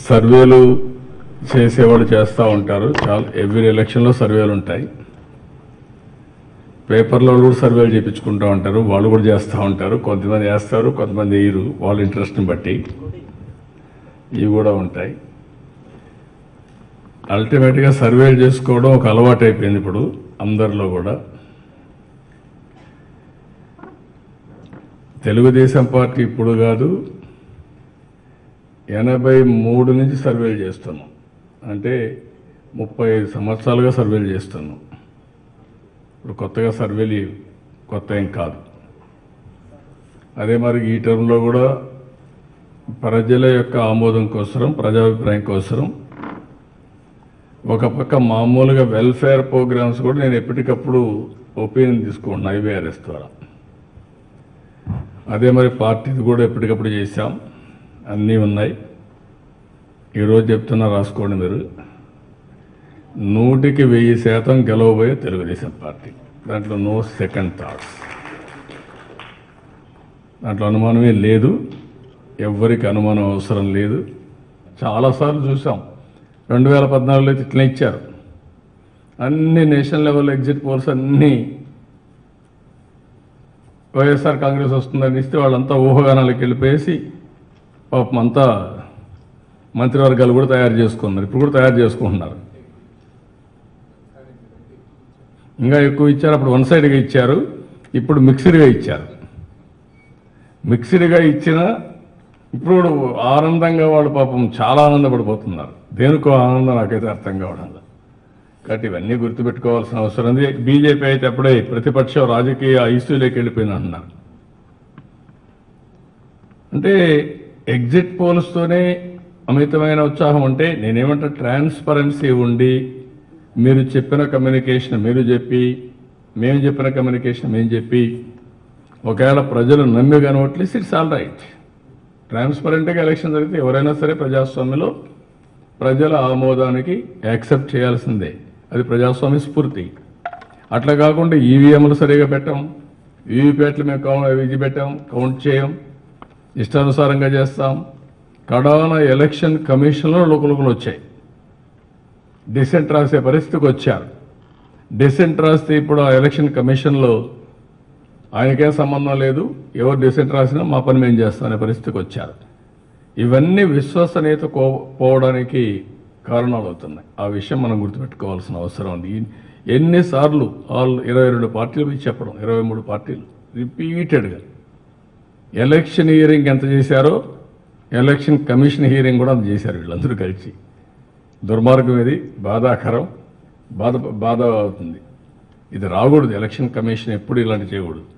సర్వేలు చేసేవాళ్ళు చేస్తూ ఉంటారు చాలా ఎవ్రీ ఎలక్షన్లో సర్వేలు ఉంటాయి పేపర్లో కూడా సర్వేలు చేయించుకుంటూ ఉంటారు వాళ్ళు కూడా చేస్తూ ఉంటారు కొంతమంది వేస్తారు కొంతమంది వేయరు వాళ్ళ ఇంట్రెస్ట్ని బట్టి ఇవి కూడా ఉంటాయి అల్టిమేట్గా సర్వేలు చేసుకోవడం ఒక అలవాటు అయిపోయింది ఇప్పుడు అందరిలో కూడా తెలుగుదేశం పార్టీ ఇప్పుడు కాదు ఎనభై మూడు నుంచి సర్వేలు చేస్తున్నాం అంటే ముప్పై ఐదు సంవత్సరాలుగా సర్వేలు చేస్తున్నాం ఇప్పుడు కొత్తగా సర్వేలు కొత్త ఏం కాదు అదే మరి ఈ టర్మ్లో కూడా ప్రజల యొక్క ఆమోదం కోసం ప్రజాభిప్రాయం కోసం ఒక పక్క మామూలుగా వెల్ఫేర్ ప్రోగ్రామ్స్ కూడా నేను ఎప్పటికప్పుడు ఒపీనియన్ తీసుకుంటున్నా ఐవీఆర్ఎస్ ద్వారా అదే మరి పార్టీది కూడా ఎప్పటికప్పుడు చేశాం అన్నీ ఉన్నాయి ఈరోజు చెప్తున్నా రాసుకోండి మీరు నూటికి వెయ్యి శాతం గెలవబోయే తెలుగుదేశం పార్టీ దాంట్లో నో సెకండ్ థాట్స్ దాంట్లో అనుమానమే లేదు ఎవ్వరికి అనుమానం అవసరం లేదు చాలాసార్లు చూసాం రెండు వేల పద్నాలుగులో అయితే ఇట్లా ఇచ్చారు అన్ని నేషనల్ లెవెల్ ఎగ్జిట్ పోల్స్ అన్నీ వైఎస్ఆర్ కాంగ్రెస్ వస్తుందని ఇస్తే వాళ్ళంతా ఊహగానాలకు వెళ్ళిపోయేసి పాపం అంతా మంత్రివర్గాలు కూడా తయారు చేసుకున్నారు ఇప్పుడు కూడా తయారు చేసుకుంటున్నారు ఇంకా ఎక్కువ ఇచ్చారు అప్పుడు వన్ సైడ్గా ఇచ్చారు ఇప్పుడు మిక్స్డ్గా ఇచ్చారు మిక్స్డ్గా ఇచ్చిన ఇప్పుడు కూడా ఆనందంగా వాళ్ళు పాపం చాలా ఆనందపడిపోతున్నారు దేనికో ఆనందం నాకైతే అర్థం కావడం లేదు. కాబట్టి ఇవన్నీ గుర్తుపెట్టుకోవాల్సిన అవసరం ఉంది బీజేపీ అయితే అప్పుడే ప్రతిపక్షం రాజకీయ ఐసీలోకి వెళ్ళిపోయింది అంటున్నారు అంటే ఎగ్జిట్ పోల్స్తోనే అమితమైన ఉత్సాహం ఉంటే నేనేమంటా ట్రాన్స్పరెన్సీ ఉండి మీరు చెప్పిన కమ్యూనికేషన్ మీరు చెప్పి మేము చెప్పిన కమ్యూనికేషన్ మేము చెప్పి ఒకవేళ ప్రజలు నమ్మి కనవట్లేసి ఇట్స్ ఆల్ రైట్ ట్రాన్స్పరెంట్గా ఎలక్షన్ జరిగితే ఎవరైనా సరే ప్రజాస్వామ్యంలో ప్రజల ఆమోదానికి యాక్సెప్ట్ చేయాల్సిందే అది ప్రజాస్వామ్య స్ఫూర్తి అట్లా కాకుండా ఈవీఎంలు సరిగా పెట్టాం వీవీప్యాట్లు మేము కౌంట్ ఇది పెట్టాం కౌంట్ చేయం ఇష్టానుసారంగా చేస్తాం కడాన ఎలక్షన్ కమిషన్లో లోకలోకలు వచ్చాయి డిసెంట్ రాసే పరిస్థితికి వచ్చారు డిసెంట్ రాస్తే ఇప్పుడు ఆ ఎలక్షన్ కమిషన్లో ఆయనకేం సంబంధం లేదు ఎవరు డిసెంట్ రాసినా మా పని మేము చేస్తాం అనే పరిస్థితికి వచ్చారు ఇవన్నీ విశ్వసనీయత కో- పోవడానికి కారణాలు అవుతున్నాయి ఆ విషయం మనం గుర్తుపెట్టుకోవాల్సిన అవసరం ఉంది ఈ- ఎన్నిసార్లు ఆల్ ఇరవై రెండు పార్టీలు పోయి చెప్పడం ఇరవై మూడు పార్టీలు రిపీటెడ్గా ఎలక్షన్ హియరింగ్ ఎంత చేశారో ఎలక్షన్ కమిషన్ హియరింగ్ కూడా అంత చేశారు వీళ్ళందరూ కలిసి దుర్మార్గం ఇది బాధాకరం బాధ బాధ అవుతుంది ఇది రాకూడదు ఎలక్షన్ కమిషన్ ఎప్పుడు ఇలాంటి చేయకూడదు